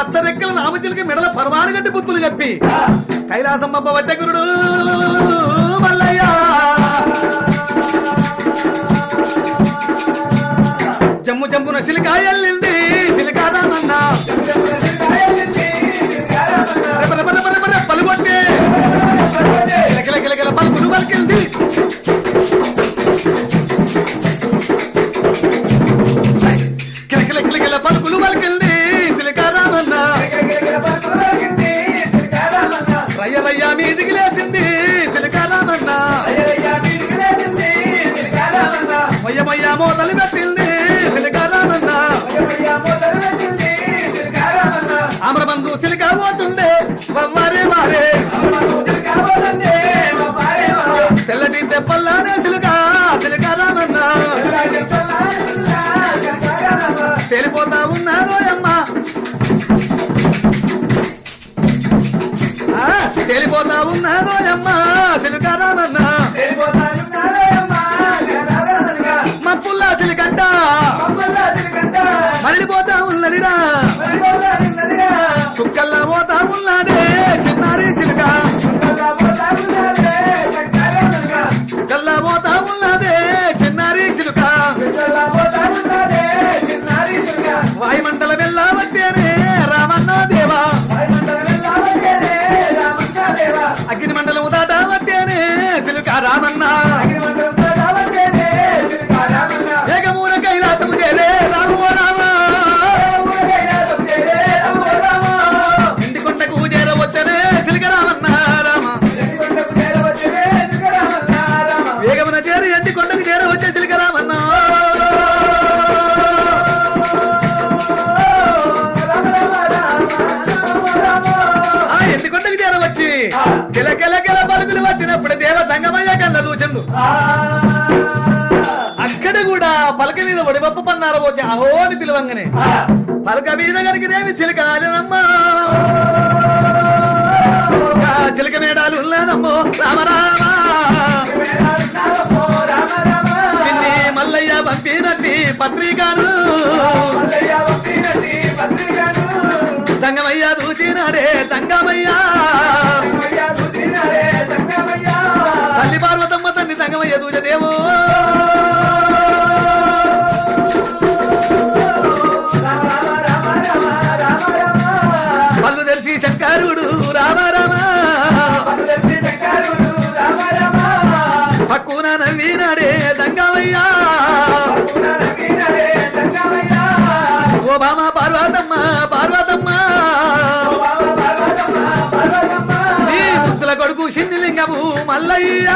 పచ్చ రెక్కల నామచిలకి మెడల పరమాను గట్టి బుద్ధులు చెప్పి కైలాసం పంప వడ్డగురుడు మల్లయ్య జమ్ము జమ్మున చిలికాయల్లింది చిలికాదానన్నా రెపరెప రెపరెప రెపరె పలుగొట్టే కిలకిల కిలకిల పలుకులు పలికింది కిలకిల కిలకిల పలుకులు పలికింది చిలికారామన్నా రయ్యలయ్య మీదికి లేచింది చిలికారామన్నా మొయ్య మొయ్య మోతలు పెట్టింది చిలికారామన్నా ఆమ్రబంధు చిలికా పోతుంది వవ్వారే వారే తెల్లటి తెప్పల్లానే చిలుకా చిలికారామన్నా తేలిపోతా ఉన్నారో అమ్మ ఆ, తేలిపోతా ఉన్నారో అమ్మ చిలుకారామన్నా మప్పుల్లా చిలికంట మళ్ళీపోతా ఉన్నదిరా సుక్కల్లా పోతా ఉన్నదే చిన్నారి చిలుక కల్లా పోతా ఉన్నదే చిన్నారి చిలుక వాయుమండల వెళ్ళవట్టేనే రామన్న దేవా అగ్ని మండలం దాట వట్టేనే చిలుక రామన్న ఏకమూల కైలాసము చేరే రామో రామ ఇంటి కొండకు చేరవచ్చనే చిలుక రామన్న రామ వేగమున చేరి ఎంటి కొండకు చేరవచ్చే చిలుక రామన్న ఆ ఎంటి కొండకు చేరవచ్చి కిల కిల కిల పలుకులు పట్టినప్పుడు దేవ సంగమయ్య కళ్ళ దూచండు అక్కడ కూడా పలక మీద ఒడిపప్ప పన్నార పోచి అహో అని పిలవంగానే పలక మీద కనుకనేమి చిలకాలనమ్మా చిలక మేడాలు ఉన్నానమ్మో రామ రామ నిన్నే మల్లయ్య పంపినట్టి పత్రికను సంగమయ్య దూచినాడే సంగమయ్య తల్లి పార్వతమ్మ తండ్రి సంగమయ్య దూచదేమో పళ్ళు తెలిసి శంకరుడు రామ రామ పక్కున నవ్వినాడే దంగమయ్యా ఓ బామ పార్వతమ్మ పార్వతమ్మ నీ ముద్దుల కొడుకు సిన్నిలింగము మల్లయ్యా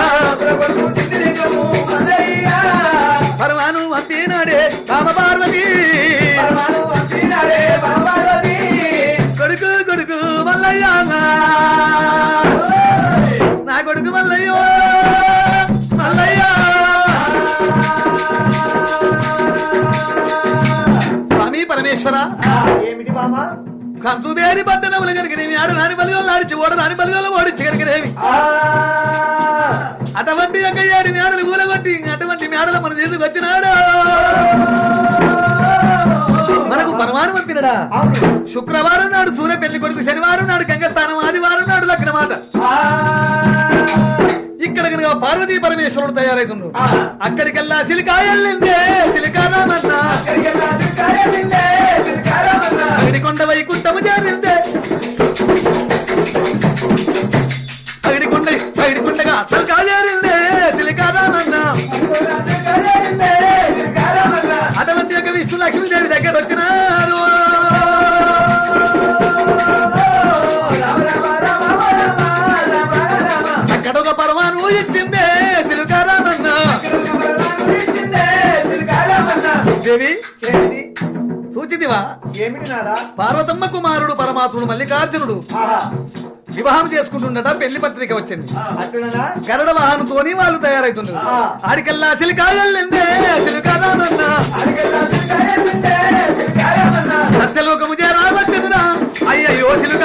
పరమాను పంపినాడే బామ పార్వతి కొడుకు కొడుకు మల్లయ్య నా కొడుకు మల్లయ్యో మల్లయ్య స్వామి పరమేశ్వర ఏమిటి బామా కంతుదేని బద్దనములు కనుకనేమి ఆడు నాని బలిగోళ్ళు ఆడిచి ఓడ నాని బలిగోళ్ళు ఓడించి కనుకనేమి అటువంటి యొక్క ఏడు మేడలు కూలగొట్టి అటువంటి మేడలు మన తీసుకొచ్చినాడు మనకు పరమాను పంపినడా శుక్రవారం నాడు సూర్య పెళ్లి కొడుకు శనివారం నాడు గంగస్థానం ఆదివారం నాడు లగ్న మాట ఇక్కడ కనుక పార్వతీ పరమేశ్వరుడు తయారైతుండ్రు అక్కడికెల్లా సిలికాయల్లిందే సిలికారామన్నా అగిడికొండ వైకుంఠము చేరిందే అగిడికొండ అగిడికొండగా అసలు కాజేరిందే సిలికారామన్నా అటువంటి యొక్క విష్ణు లక్ష్మీదేవి దగ్గర వచ్చినారు అక్కడ ఒక పరమాను ఇచ్చిందే సిలికారామన్న దేవి సూచితివా ఏమిటి నారా పార్వతమ్మ కుమారుడు పరమాత్ముడు మల్లికార్జునుడు వివాహం చేసుకుంటుండట పెళ్లి పత్రిక వచ్చింది అట్లనా గరడ వాహనంతోని వాళ్ళు తయారైతున్నారు ఆ. ఆడికల్లా సిలికాయల్లిందే సిలికారామన్న సత్యలోకము చేరావచ్చురా అయ్యయ్యో సిలుక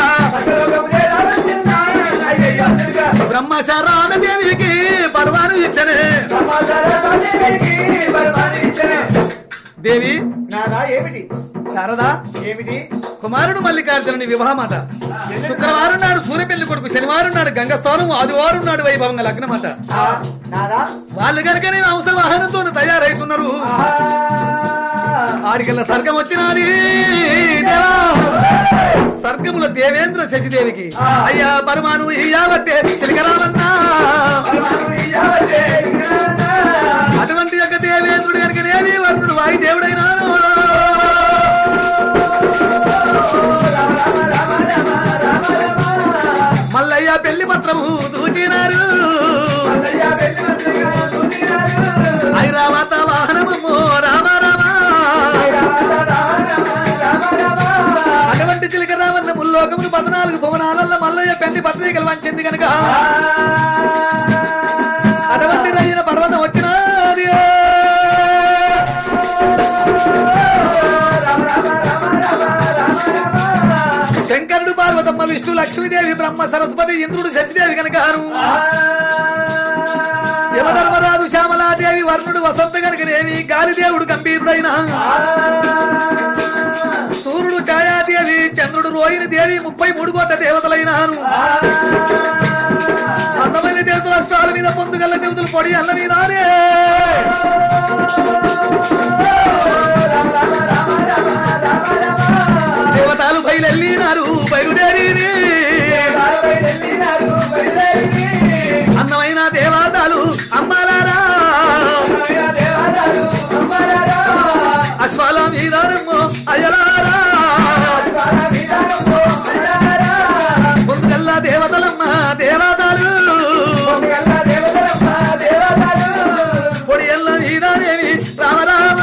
బ్రహ్మశారాన దేవికి పర్వాను ఇచ్చనే దేవి నాదా ఏమిటి శారదా ఏమిటి కుమారుడు మల్లికార్జునుని వివాహమాట శుక్రవారం నాడు సూర్యపెళ్లి కొడుకు శనివారం నాడు గంగస్థానం ఆదివారం నాడు వైభవంగా లగ్నమాట ఆ, నాదా వాళ్ళు కనుక నేను అంశ వాహనంతో తయారైతున్నారు ఆహా. ఆడికల్లా స్వర్గం వచ్చినది దేవా. స్వర్గముల దేవేంద్ర శశిదేవికి అయ్యా పరమాను ఈ యావత్తే చిలకరామన్నా అటువంటి యొక్క దేవేంద్రుడు కనుక దేవి వర్ణుడు వాయి దేవుడైనాను మల్లయ్య పెళ్లి పత్రము దూచినారు ఐరావత వాహనము రామ రామ అటువంటి చిలక రావన్న ముల్లోకములు పద్నాలుగు భవనాలలో మల్లయ్య పెళ్లి పత్రికలు వంచింది కనుక అటువంటి రయ్యన పర్వతం వచ్చినది శంకరుడు పార్వతమ్మ విష్ణు లక్ష్మీదేవి బ్రహ్మ సరస్వతి ఇంద్రుడు శశిదేవి కనుక యమధర్మరాజు శ్యామలాదేవి వర్ణుడు వసంత కనుక దేవి గాలిదేవుడు గంభీరుడైన సూర్యుడు ఛాయాదేవి చంద్రుడు రోహిణి దేవి ముప్పై మూడు కోట్ల దేవతలైనాను అందమైన దేవతల అష్టాల మీద పొందుగల్ల దేవతలు పొడి అల్ల మీదానే దేవతలు బయలెళ్ళినారు బయలుదేరి అందమైన దేవతలు అమ్మాలారా అశ్వాల మీదారమ్మో అయ్యలారా పొందుగల్ల దేవతలమ్మ దేవతలు పొడి ఎల్ల మీదాదేవి రామరామ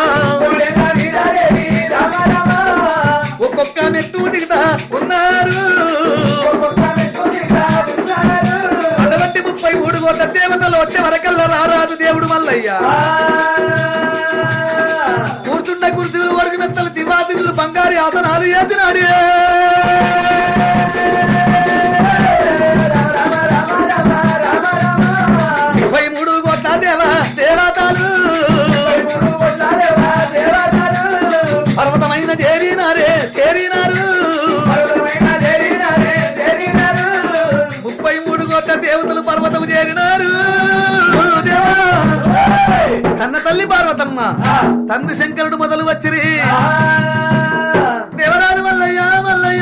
ఒక్కొక్క మెట్టు దిగుతా ఉన్నారు అటువంటి ముప్పై మూడు కోట్ల దేవతలు వచ్చే వరకల్లా రారాజు దేవుడు మల్లయ్య కూర్చుండ కుర్చీలు వరకు మెత్తలు దివాదిగులు బంగారు ఆసనాలు ఏదినాడు ముప్పై మూడు కోట్ల దేవ దేవతలు పర్వతమైన చేరినారే చేరినారు ముప్పై మూడు కోట్ల దేవతలు పర్వతము చేరినారు దేవా. కన్న తల్లి పార్వతమ్మ తండ్రి శంకరుడు మొదలు వచ్చిరి దేవరాజు మల్లయ్య మల్లయ్య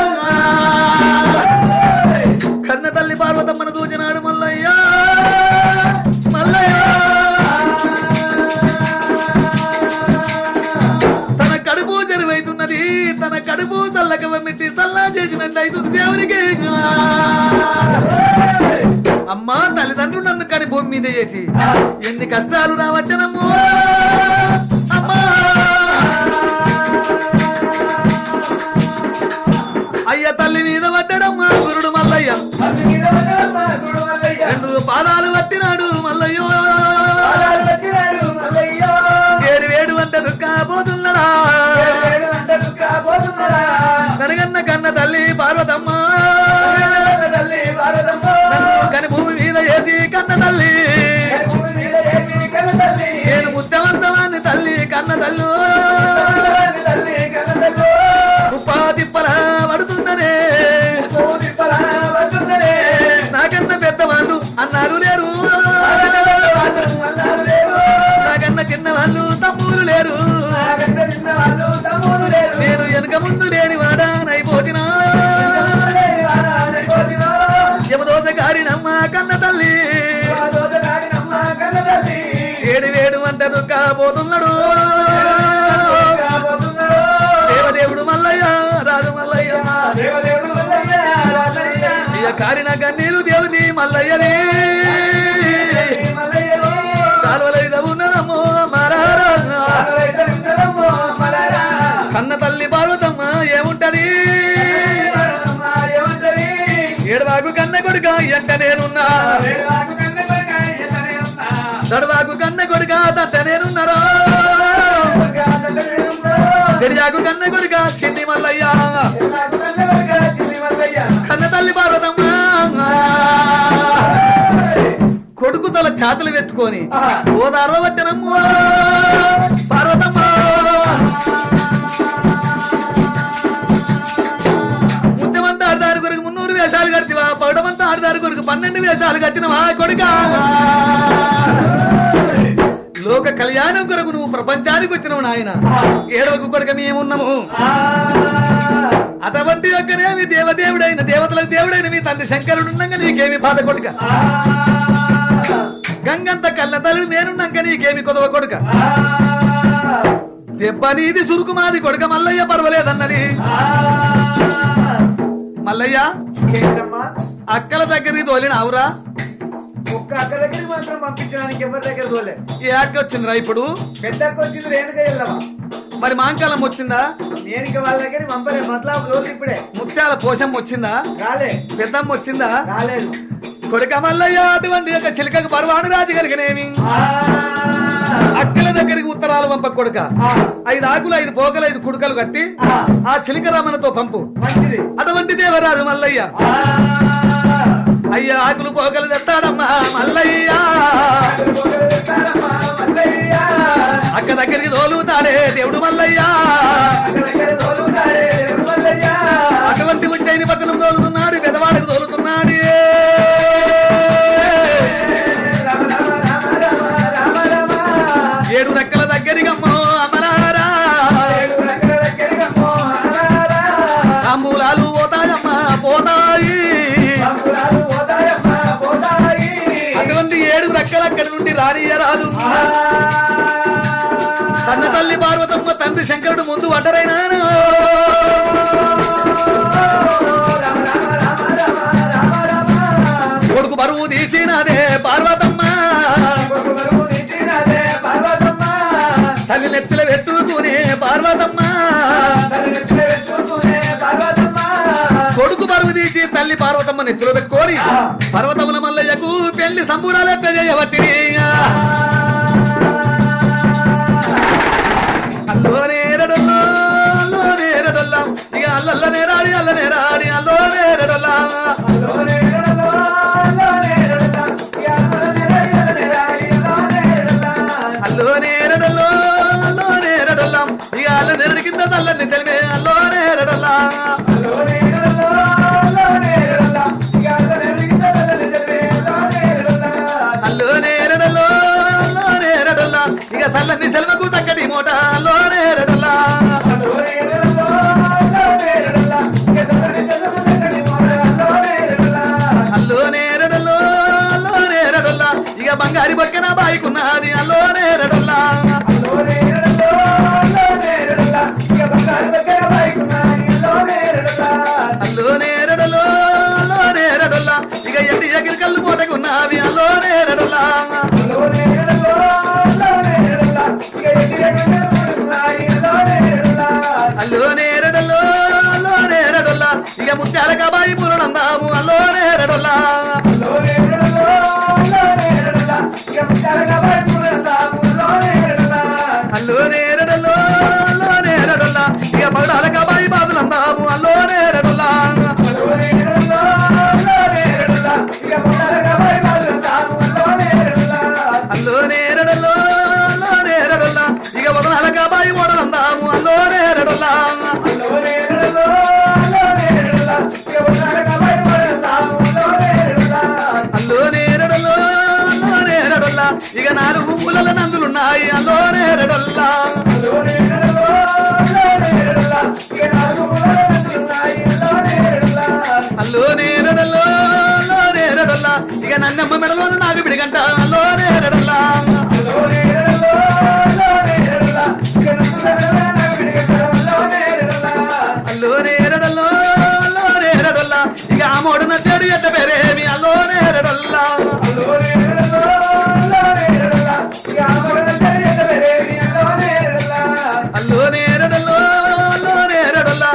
కన్న తల్లి పార్వతమ్మను దూచినాడు మల్లయ్య మల్లయ్య తన కడుపు జరువైతున్నది తన కడుపు చల్లక మెట్టి సల్లా చేసినట్లయితుంది దేవునికి అమ్మా తల్లిదండ్రులు నన్ను కని భూమి మీద చేసి ఎన్ని కష్టాలు రావచ్చనమ్మో అమ్మా అయ్య తల్లి మీద పడ్డాడమ్మా గురుడు మల్లయ్య రెండు పాదాలు పట్టినాడు మల్లయ్యో ఏడు వేడు అంత దుఃఖపోతున్నాడా కనగన్న కన్న తల్లి పార్వతమ్మ నన్ను కని భూమి మీద వేసి కన్న తల్లి నేను ముద్దవంతవాన్ని తల్లి కన్న తల్లు ఉపాధిప్పల పడుతుందనే నాకన్న పెద్దవాళ్ళు అన్నారు లేరు నాకన్న చిన్నవాళ్ళు తమ్ములు లేరు నేను వెనుక ముందు లేని వాడానైపోతినా యమదోత గారినమ్మ కన్న తల్లి ఏడు వేడు అంట దుఃఖపోతున్నాడు దేవదేవుడు మల్లయ్య రాజు మల్లయ్య ఇక కారిన కన్నీరు దేవుని మల్లయ్యనే కాలువలైద ఉన్నదమ్మో మారారా కన్న తల్లి పార్వతమ్మ ఏముంటది ఏడవాకు కన్న కొడుక ఎంట నేనున్నా దడవాకు కన్న కొడుక తంట నేనున్నారా చెడియాకు కన్న కొడుక చిన్ని మల్లయ్య కన్న తల్లి పార్వతమ్మ కొడుకు తల ఛాతలు వెత్తుకొని ఓదారో పట్టనమ్మ పార్వతమ్మ అమ్మవారి కొరకు పన్నెండు వేషాలు కట్టిన మా కొడుకా లోక కళ్యాణం కొరకు నువ్వు ప్రపంచానికి వచ్చినవు నాయన ఏడవకు కొడుక మేమున్నాము అటువంటి యొక్కనేమి దేవదేవుడైన దేవతలకు దేవుడైన మీ తండ్రి శంకరుడు ఉండగా నీకేమి బాధ కొడుక గంగంత కళ్ళ తల్లి నేనున్నాక నీకేమి కొదవ కొడుక దెబ్బ నీది సురుకు మాది కొడుక మల్లయ్య పర్వాలేదన్నది మల్లయ్య ఏంటమ్మా అక్కల దగ్గరికి తోలినావురా ఒక్క అక్క దగ్గరికి మాత్రం పంపించడానికి ఎవరి దగ్గర పోలే ఏ అక్క వచ్చిందిరా ఇప్పుడు పెద్దక్క వచ్చింది రేణుక వెళ్ళవా మరి మాంకాలం వచ్చిందా నేనిక వాళ్ళ దగ్గర పంపలే మతలాపు రోజు ఇప్పుడే ముత్యాల పోషం వచ్చిందా రాలే పెద్దమ్మ వచ్చిందా రాలేదు కొడుక మల్లయ్య అటువంటి యొక్క చిలకకు పర్వాణి రాజు కనుకనేమి ఆ, అక్కల దగ్గరికి ఉత్తరాలు పంప కొడుక ఆ, ఐదు ఆకులు ఐదు పోకలు ఐదు కుడుకలు కట్టి ఆ, ఆ చిలిక రమణతో పంపు మంచిది అటువంటి దేవరాజు మల్లయ్య ఆ, అయ్య ఆకులు పోకలు తెస్తాడమ్మా మల్లయ్య మల్లయ్య, అక్క దగ్గరికి తోలుతాడే దేవుడు మల్లయ్య అక్క దగ్గర తోలుతాడే మల్లయ్య. అటువంటి ఉజ్జయిని పట్టణం తోలుతున్నాడు పెదవాడకు తోలుతున్నాడు రామ రామ రామ రామ రామ రామ. ఏడు రెక్కల దగ్గరికి అమ్మో అమరారా ఏడు రెక్కల దగ్గరికమ్మో అమరారా. తాంబూలాలు పోతాయమ్మా పోతాయి పంపురాలు పోతాయమ్మా, పోతాయి. అటువంటి ఏడు రెక్కలు అక్కడి నుండి రానియరాదు ఆ, తన తల్లి పార్వతమ్మ తండ్రి శంకరుడు ముందు ఒంటరైనా రామ రామ రామ రామ రామ రామ. కొడుకు బరువు తీసినదే పార్వతమ్మ కొడుకు బరువు దిద్దినదే పార్వతమ్మ. తల్లి నెత్తిల పెట్టుకునే పార్వతమ్మ తల్లి నెత్తిన పెట్టుకునే పార్వతమ్మ. కొడుకు బరువు తీసి తల్లి పార్వతమ్మ నెత్తిలో పెట్టుకొని పర్వతముల మల్లయ్యకు పెళ్లి సంబూరాలు ఎట్లా చేయబట్టి అల్లో నేరడల్లో అల్లో నేరడల్లా ఇక అల్లల్ల నేరాడి అల్ల నేరాడి అల్లో నేరడల్లా అల్లోనే ఎడలో, అల్లోనే ఎడల, ఎడలనే ఎడలనే ఎడలనే ఎడల. అల్లో నేరడల్లో అల్లో నేరడల్లా ఇక అల్ల నేరడి కింద తల్లని తెలిమే అల్లో నేరడల్లా అల్లోనే ఎడలో, అల్లోనే ఎడల, ఎడలనే ఎడలనే ఎడలనే ఎడల. అల్లో నేరడల్లో అల్లో నేరడల్లా ఇక తల్లని సెలవుకు తగ్గది మూట అల్లో నేరడల్లా అల్లోనే ఎడలో, అల్లోనే ఎడల, ఎడలనే ఎడలనే ఎడలనే ఎడల. అల్లో నేరడల్లో అల్లో నేరడల్లా ఇక బంగారి బొక్కన బాయికున్నది అల్లో నేరడల్లా అల్లోనే ఎడలో, అల్లోనే ఎడల, ఇక బంగారు దగ్గర బైకున్నాయి, అల్లోనే ఎడల. అల్లో నేరడల్లో అల్లో నేరడల్లా ఇక ఎట్టి ఎగిరి కళ్ళు మూటకున్నవి అల్లో నేరడల్లా అల్లోనే ఎడలో, అల్లోనే ఎడల, ఇక ఎగిరే ఉన్నాయి, అల్లోనే ఎడల. అల్లో నేరడల్లో అల్లో నేరడల్లా ఇక ముత్యాల కబాయి పురణందాము అల్లో నేరడల్లా అల్లోనే ఎడలో, అల్లోనే ఎడల, ఇక ముత్యాలుగా బైకున్నాము, అల్లోనే ఎడల. అల్లో నేరడల్లో అల్లో నేరడల్లా ఇక పగడాల కబాయి బాదులందాము అల్లో నేరడల్లా అల్లోనే ఎడలో, అల్లోనే ఎడల, ఇక ముత్యాలుగా బైకున్నాము, అల్లోనే ఎడల. అల్లో నేరడల్లో అల్లో నేరడల్లా ఇక వదనాల కబాయి ఓడలందాము అల్లో నేరడల్లా అల్లోనే ఎడలో, అల్లోనే ఎడల, ఇక ముత్యాలుగా బైకున్నాము, అల్లోనే ఎడల. అల్లో నేరడల్లో అల్లో నేరడల్లా ఇక నాలుగు పూలల నందులున్నాయి అల్లో నేరడల్లా అల్లోనే ఎడలో, అల్లోనే ఎడల, ఇక నాలుగు ముళ్ళలున్నాయి, అల్లోనే ఎడల. అల్లో నేరడల్లో అల్లో నేరడల్లా ఇక నన్నమ్మ మెడలోను నాకు బిడిగంట అల్లో నేరడల్లా అల్లోనే ఎడలో, అల్లోనే ఎడల, ఇక నన్ను ఎడల, విడిగెడల, అల్లోనే ఎడల. అల్లో నేరడల్లో అల్లో నేరడల్లా ఇక ఆ మోడు నచ్చాడు ఎట్ట పేరేమి అల్లో నేరడల్లా అల్లోనే ఎడలో, అల్లోనే ఎడల, ఇక ఆమరణ చర్యత వేరేమి, అల్లోనే ఎడల. అల్లో నేరడల్లో అల్లో నేరడల్లా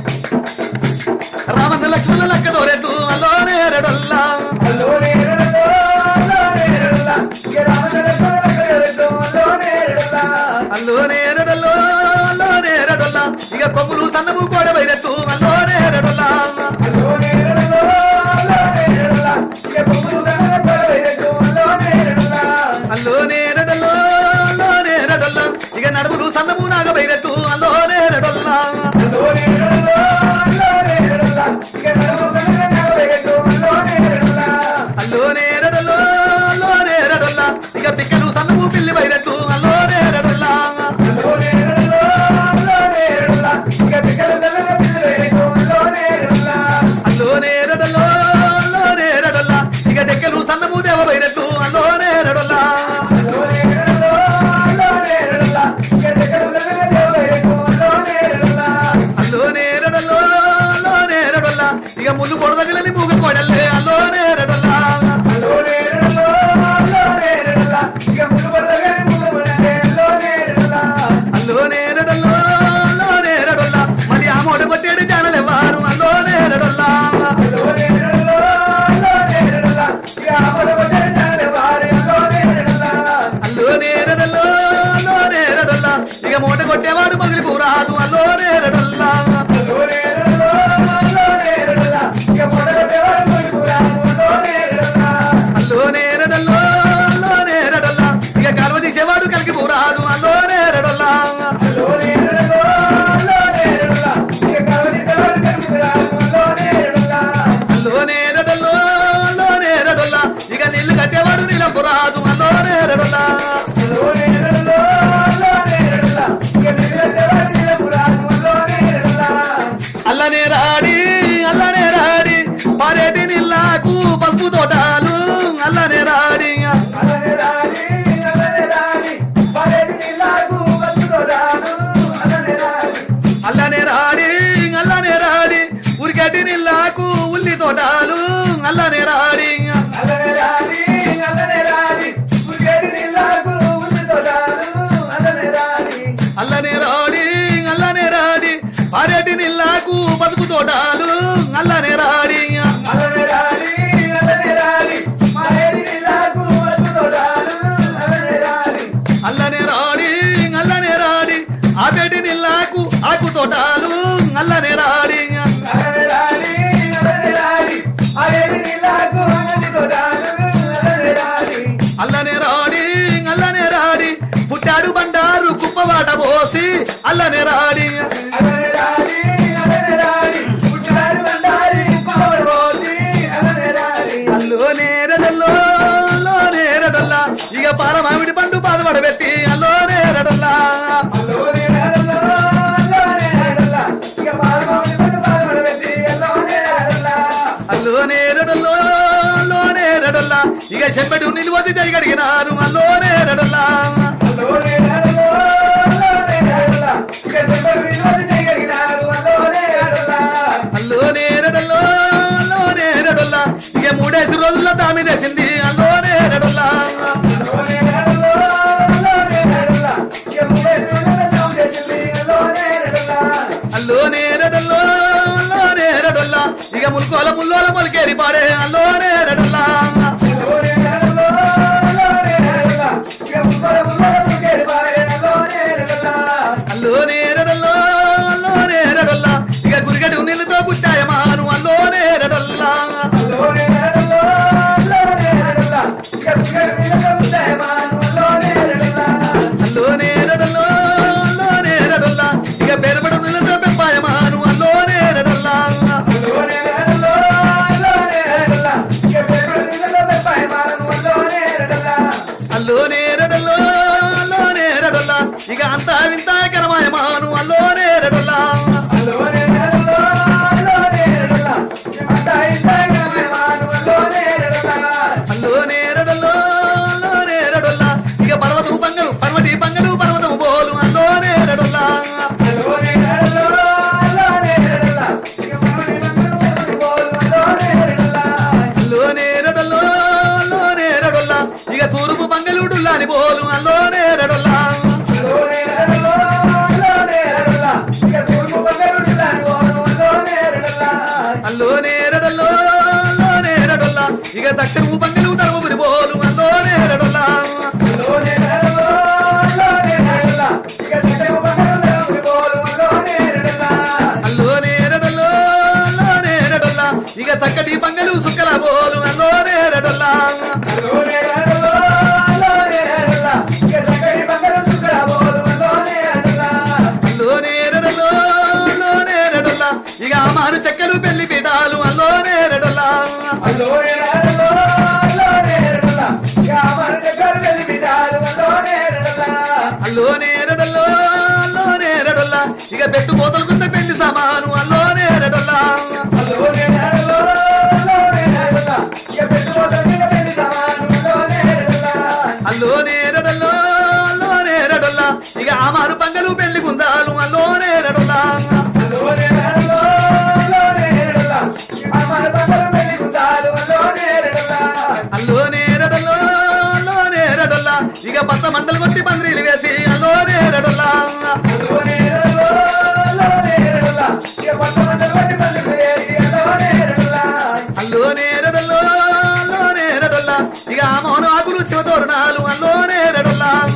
రామన్న లక్ష్మణ లక్క దోరెద్దు అల్లో నేరడల్లా అల్లోనే ఎడలో, అల్లోనే ఎడల, ఇక రామచంద్ర ఎడలో, అల్లోనే ఎడల. అల్లో నేరడల్లో అల్లో నేరడల్లా ఇక కొమ్ములు సన్నము కోడ వైరెత్తు అల్లో నేరడల్లా అల్లోనే ఎడలో, అల్లోనే ఎడల, ఇక కొమ్ములు దండల కొడవైనట్టు, అల్లోనే ఎడల. అల్లో నేరడల్లో అల్లో నేరడల్లా ఇక నడుములు సన్నము నాగ వైరెత్తు అల్లో నేరడల్లా అల్లోనే ఎడలో, అల్లోనే ఎడల, ఇక నడుము దండల కొడవైనట్టు, అల్లోనే ఎడల. అల్లో నేరడల్లో అల్లో నేరడల్లా ఇక మూట కొట్టేవాడు మొగిలి పూరాదు అల్లో నేరడల్లా అల్లో నేరడల్లో అల్లో నేరడల్లా ఇక కాలువ తీసేవాడు కలిగి పూరాదు అల్లో నేరడల్లా అల్లో నేరడల్లో అల్లో నేరడల్లా ఇక నీళ్లు కట్టేవాడు నీలం పురాదు అల్లో నేరడల్లా అల్లనే రాడి అల్లనే రాడి పారేటి నీళ్ళకు పసుపు తోటాలు అల్లనే రాడి అల్లనే రాడి అల్లనే రాడి ఉరికటి నీళ్ళకు ఉల్లి తోటాలు అల్లనే రాడి అల్లనే రాడి అల్లనే రాడి పారేటి నీళ్ళకు పసుపు తోటాలు అల్లనే రాడి అల్లనే రాడి అల్లనే రాడి ఆపేటి నీళ్ళకు ఆకు తోటాలు అల్లనే రాడి అల్లనే రాడి అల్లనే రాడి పుట్టాడు బండారు కుప్పవాట పోసి అల్లనే రాడి అల్లో నేరడల్లో అల్లో నేరడల్లా ఇక పాల మామిడి పండు బాధపడబెట్టి అల్లో నేరడల్లా అల్లో నేరడల్లో అల్లో నేరడల్లా ఇక చెంబడి నిలువది చేయగలిగినారు అల్లో నేరడల్లా అల్లో నేరడల్లో అల్లో నేరడల్లా ఇక మూడైదు రోజుల్లో దామి తెచ్చింది అల్లో నేరడల్లా అల్లో నేరడల్లో అల్లో నేరడల్లా ఇక ముల్కోల ముల్లోల మొలికేరి పాడే అల్లో నేరడల్లా అల్లో నేరడల్లో అల్లో నేరడల్లా ఇక గురిగడి నీళ్ళతో పుట్టాయమాను అల్లో నేరడల్లా అల్లో నేరడల్లో అల్లో నేరడల్లా ఇక బెరబడు నీళ్ళతో పెంపాయమాను అల్లో నేరడల్లా అల్లో నేరడల్లో అల్లో నేరడల్లా ఇక అంతా వింత కరమాయమాను అల్లో నేరడల్లా అల్లో నేరడల్లో అల్లో నేరడల్లా ఇక పర్వతము పంగలు పర్వతి పంగలు పర్వతము పోలు అల్లో నేరడల్లా అల్లో నేరడల్లో అల్లో నేరడల్లా ఇక తూర్పు పంగలుడుల్లాని పోలు అల్లో నేరడల్లా అల్లో నేరడల్లో అల్లో నేరడల్లా ఇక దక్షిణము పంగలు తరముని పోలు అల్లో నేరడల్లా అల్లో నేరడల్లో అల్లో నేరడల్లా ఇక చక్కటి పంగలు సుక్కల పోలు అల్లో నేరడల్లా అల్లో నేరడల్లో అల్లో నేరడల్లా ఇక అమారు చెక్కలు పెళ్లి పీఠాలు అల్లో నేరడల్లా అల్లో నేరడల్లో అల్లో నేరడల్లా ఇక పెట్టు పోతలకుంటే పెళ్లి సమాను అల్లో నేరడల్లా అల్లో నేరడల్లో అల్లో నేరడల్లా ఇక ఆమారు పంగలు పెళ్లి కుందాలు అల్లో నేరడల్లా అల్లో నేరడల్లో అల్లో నేరడల్లా ఇక పచ్చ మంటలు కొట్టి పందిరీలు వేసి అల్లో నేరడల్లా అల్లో నేరడల్లో అల్లో నేరడల్లా ఇక ఆ మౌన ఆకులు శివతోరణాలు అల్లో నేరడల్లా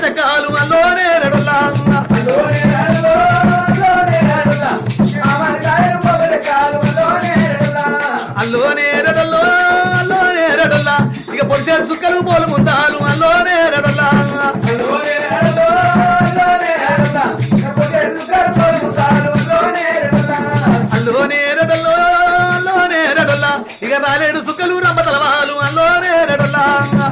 కాలు అల్లోనే రెడల్లా అల్లోనే రెడల్లో అల్లోనే రెడల్లా ఇక పొడిచారు సుక్కలు పోలు ముందాలు అల్లోనే రెడల్లా అల్లోనే రెడల్లో అల్లోనే రెడల్లా ఇక రాలేడు సుక్కలు రంప తలవాలు అల్లోనే రెడల్లా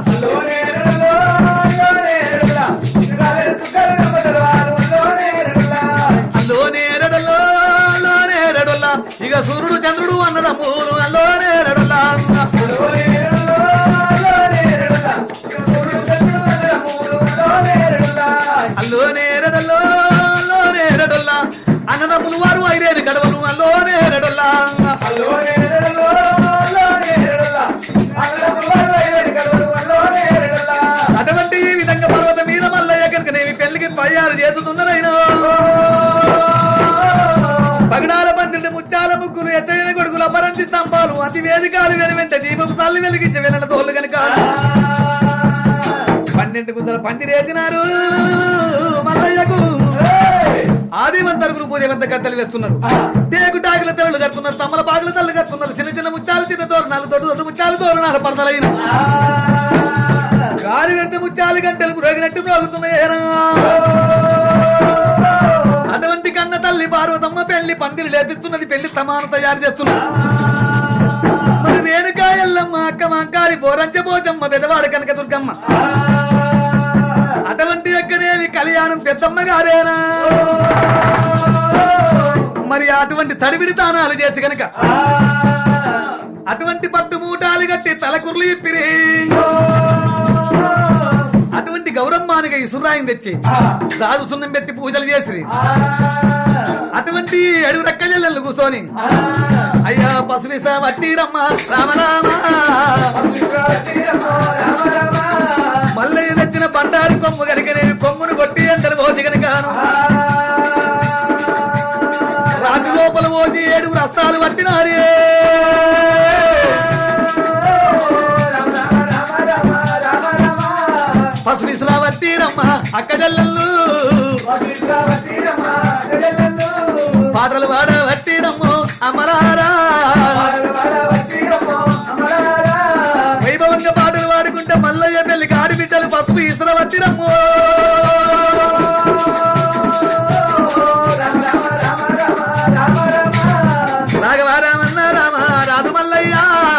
అల్లోనే రెడల్లో అల్లోనే రెడల్లా ఇక సూర్యుడు చంద్రుడు అన్నదమ్ములు అల్లోనే రెడల్లా అల్లోనే రెడల్లో అల్లోనే రెడల్లా అన్నదమ్ములు వారు ఐరేడు గడవలు అల్లోనే రెడల్లా అటువంటి ఈ విధంగా పర్వతం మీద మల్లయ్య కనుకనేమి పెళ్లికి తయారు చేస్తున్నారైనా పగడాల పందిరి ముత్యాల ముగ్గులు ఎత్తైన కొడుకులు అపరంతి స్తంభాలు అతి వేదికాలు వెను వెంట దీపపు తల్లి వెలిగించి వెళ్ళిన తోళ్ళు కనుక పన్నెండు గుంతల పందిరేసినారు మల్లయ్యకు ఆదివంతరుకులు పూజవంత కత్తలు వేస్తున్నారు తేగు టాకుల తెరలు కడుతున్నారు తమ్మల పాకుల తల్లు కడుతున్నారు చిన్న చిన్న ముత్యాలు చిన్న తోరణాలు దొడ్డు దొడ్డు ముత్యాలు తోరణాలు పడతలైన గాలి వెంట ముత్యాలు గంటలు పురోగినట్టు ప్రోగుతున్నాయేనా అటువంటి కన్న తల్లి పార్వతమ్మ పెళ్లి పందిరి లేపిస్తున్నది పెళ్లి సమానం తయారు చేస్తున్నది మరి రేణుకా ఎల్లమ్మ అక్క మంకాలి బోరంచ పోచమ్మ పెదవాడ కనక దుర్గమ్మ అటువంటి ఎక్కడేవి కళ్యాణం పెద్దమ్మ గారేనా మరి అటువంటి తడివిడి తానాలు చేసి గనక అటువంటి పట్టు మూటాలు కట్టి తలకుర్లు ఇప్పిరి అటువంటి గౌరమ్మానిగా ఈ సురాయిని తెచ్చి సాధు సున్నం పెట్టి పూజలు చేసి అటువంటి అడుగు రక్క జల్లెళ్ళు కూర్చొని అయ్యా పసువిస వట్టిరమ్మ రామరామ మల్లయ్య తెచ్చిన బండారు కొమ్ము కనుక నేను కొమ్మును కొట్టి అందరు పోసి కనుకాను రాజు లోపల పోసి ఏడుగు రస్తాలు పట్టినారే పసువిసలా వట్టిరమ్మ అక్క జల్లెళ్ళు పాటలు పాడ వట్టిరమ్మ అమరారా వైభవంగా పాటలు పాడుకుంటే మల్లయ్య పెళ్లికి ఆడిబిడ్డలు పసుపు ఇసుల వట్టిరమ్మో రాఘవారామన్న రామ రాదు మల్లయ్య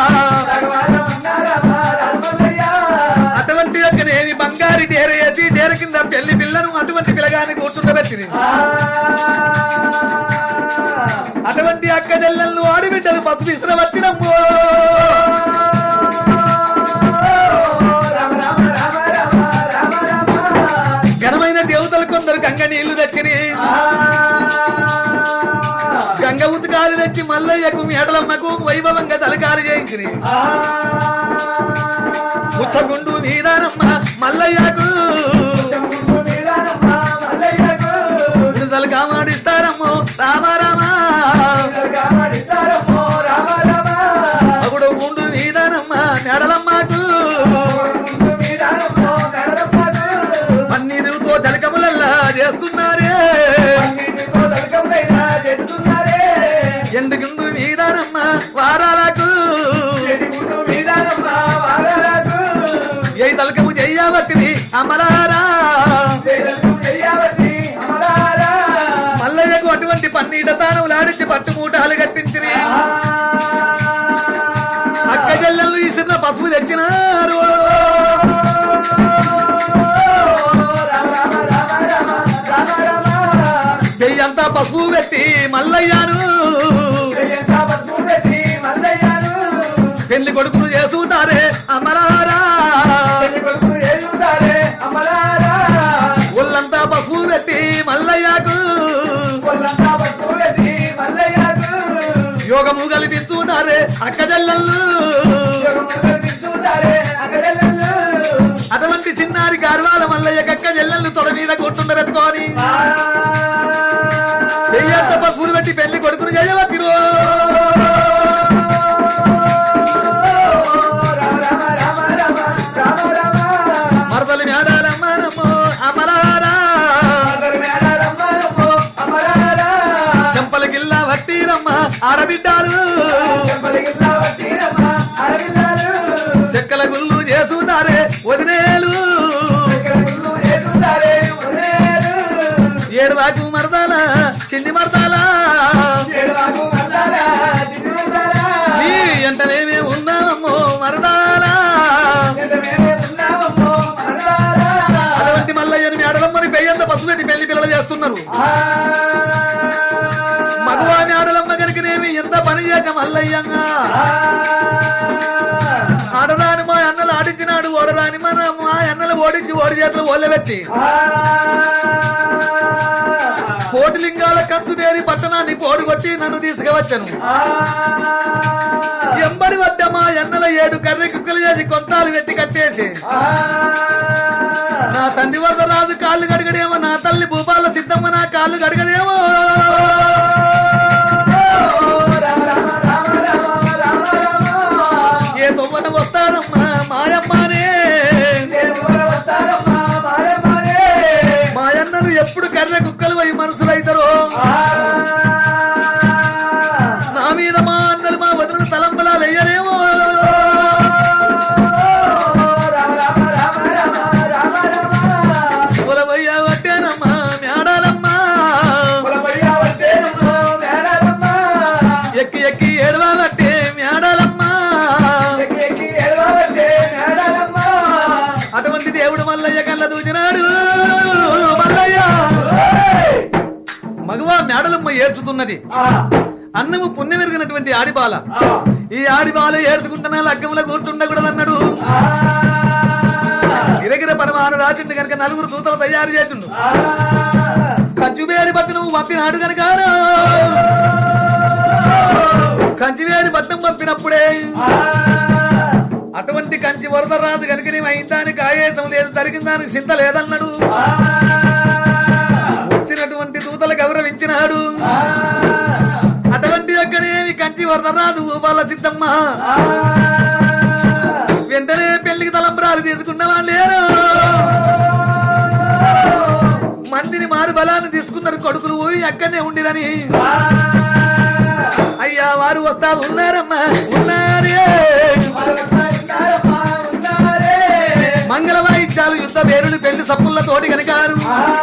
అటువంటి యొక్కనేమి బంగారి డేర వేసి డేర కింద పెళ్లి పిల్లను అటువంటి పిల్లగాని కూర్చుండబెట్టింది అటువంటి అక్క చెల్లెళ్ళు ఆడిబిడ్డలు పసుపు ఇసుల వట్టిరమ్మో ఘనమైన దేవతలు కొందరు గంగ నీళ్లు తెచ్చిని గంగ ఉతకాలు తెచ్చి మల్లయ్యకు మేడలమ్మకు వైభవంగా తలకాలు చేయించిని ముచ్చగుండు మీదానమ్మ మల్లయ్యకు విడుదల కామాడిస్తారమ్మో రామారామ అగుడు గుండు మీదానమ్మ మేడలమ్మకు పన్నీరుతో జలకములల్లా చేస్తున్నారే ఎందుకుండు మీదానమ్మ వారాలకు ఏ తలకము చెయ్యబట్టిని అమలారా మల్లయ్యకు అటువంటి పన్నీట తాను లాడించి పట్టు మూటాలు కట్టించిరి అక్క చెల్లెళ్ళు ఇసిన పసుపు తెచ్చినారు పెయ్యంతా పసుపు పెట్టి మల్లయ్యాను పెళ్లి కొడుకును చేసుతారే అమలారా ఒళ్ళంతా పసుపు పెట్టి మల్లయ్యకు యోగము కలిపిస్తున్నారే అక్క చెల్లెళ్ళు అటువంటి చిన్నారి గార్వాల మల్లయ్య కక్క చెల్లెళ్ళు తొడ మీద కూర్చుండబెట్టుకొని పెయ్యంత పసుపులు పెట్టి పెళ్లి కొడుకును చేయవట్టిరో మరదలు మేడాలమ్మ నమ్మో అమలా ఆడబిడ్డాలు చెంపలగిల్లా వట్టిరమ్మ ఆడపిల్లలు చెక్కల గుళ్ళు చేసున్నారే వదినేలు చెక్కల గుళ్ళు ఏడుతారే వదిలేరు ఏడు వాకు మరదాల చిన్ని మరదాల ఏడువాకు మరదాలా దిక్కు మరదాలా నీ ఎంటనేమే ఉన్నామమ్మో మరదాల ఎంత మేమే ఉన్నామమ్మో మరదాలా అటువంటి మల్లయ్యని మేడలమ్మని పెయ్యంత పసుపెట్టి పెళ్లి పిల్లలు చేస్తున్నారు ఆ మగవా మేడలమ్మ కనుకనేమి ఎంత పని చేయక మల్లయ్యంగా ఆడరాని మా అన్నలు ఆడించినాడు ఓడరాని మన మా అన్నలు ఓడించి ఓడి చేతులు ఓళ్ళబెట్టి కోటిలింగాల కత్తు వేరి పట్టణాన్ని పోడుగొట్టి నన్ను తీసుకువచ్చాను ఎంబడి వడ్డ మా ఎన్నల ఏడు కర్రె కుక్కలు చేసి కొంతాలు వెట్టి కట్టేసి నా తండ్రి వరద రాజు కాళ్ళు గడగడేమో నా తల్లి భూపాల సిద్ధమ్మ నా కాళ్ళు గడగదేమో ఏ తొవ్వన వస్తారమ్మా మాయమ్మనే మాయన్నను ఎప్పుడు కర్రె కుక్కలు పోయి మనుషులైతారో నా మీద మా అన్నలు మా వదిన తలంబలాలు వెయ్యరేమో కులవయ్య వట్టేనమ్మా మేడాలమ్మా ఎక్కి ఎక్కి ఏడవా వట్టే మేడాలమ్మా అటువంటి దేవుడు మల్లయ్య కళ్ళ దూచినాడు మల్లయ్య మగవా మేడలమ్మ ఏడ్చుతున్నది అన్నము పుణ్యమెరిగినటువంటి ఆడిబాల ఈ ఆడిబాల ఏడ్చుకుంటున్నా లగ్గంలో కూర్చుండకూడదన్నాడు గిరగిర పరమాను రాచిండు కనుక నలుగురు దూతలు తయారు చేసిండు కంచువేరి బట్టి నువ్వు పంపినాడు కనుక కంచివేరి బట్టం పంపినప్పుడే అటువంటి కంచి వరద రాదు కనుక నీవు అయిన దానికి ఆయేసం లేదు జరిగిన దానికి చింత లేదన్నాడు వచ్చినటువంటి దూతలు గౌరవించినాడు అటువంటి యొక్కనేమి కంచి వరద రాదు వాళ్ళ సిద్ధమ్మ వెంటనే పెళ్లికి తలంబరాలు తీసుకున్న వాళ్ళు లేరు మందిని మారు బలాన్ని తీసుకున్నారు కొడుకులు పోయి అక్కడనే ఉండిరని అయ్యా వారు వస్తా ఉన్నారమ్మా ఉన్నారే మంగళ వాయిద్యాలు యుద్ధ వేరులు పెళ్లి సప్పుల తోటి కనుకారు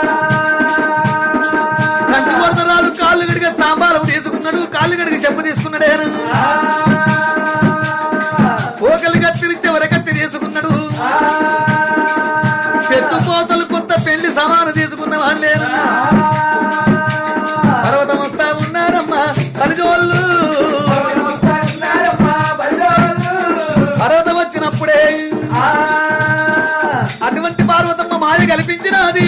కంటి వరదరాలు కాళ్ళు గడిగ తాంబాలం తీసుకున్నాడు కాళ్ళు గడిగి చెప్పు తీసుకున్నాడే ఓకలు కత్తిరిచ్చే వరకత్తి తీసుకున్నాడు పెట్టుపోతలు కొత్త పెళ్లి సమాను తీసుకున్న వాళ్ళేనమ్మా పర్వతం వస్తా ఉన్నారమ్మా కలిజోళ్ళు పర్వతం వచ్చినప్పుడే అటువంటి పార్వతమ్మ మాయ కల్పించినది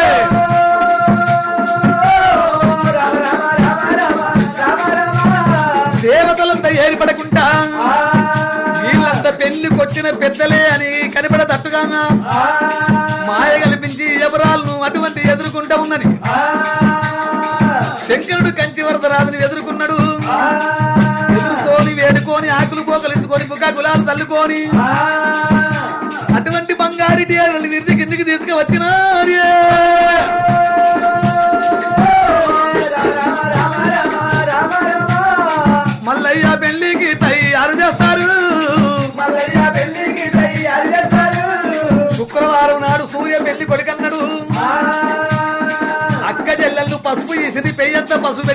దేవతలంతా ఏర్పడకుండా వీళ్ళంతా పెళ్లికొచ్చిన పెద్దలే అని కనిపడతట్టుగా మాయ కల్పించి ఎవరాలను అటువంటి ఎదుర్కొంటా ఉన్నది శంకరుడు కంచి వరదరాజుని ఎదుర్కొన్నాడు ఎదుర్కొని వేడుకొని ఆకులు పోకలించుకొని బుక్క గులాలు తల్లుకొని అటువంటి బంగారి డేరలు విరిచి కిందికి తీసుకువచ్చినారు మల్లయ్య పెళ్లికి తయారు చేస్తారు శుక్రవారం నాడు సూర్య పెళ్లి కొడుకన్నాడు అక్క చెల్లెళ్ళు పసుపు ఇసిరి పెయ్యంత పసుపు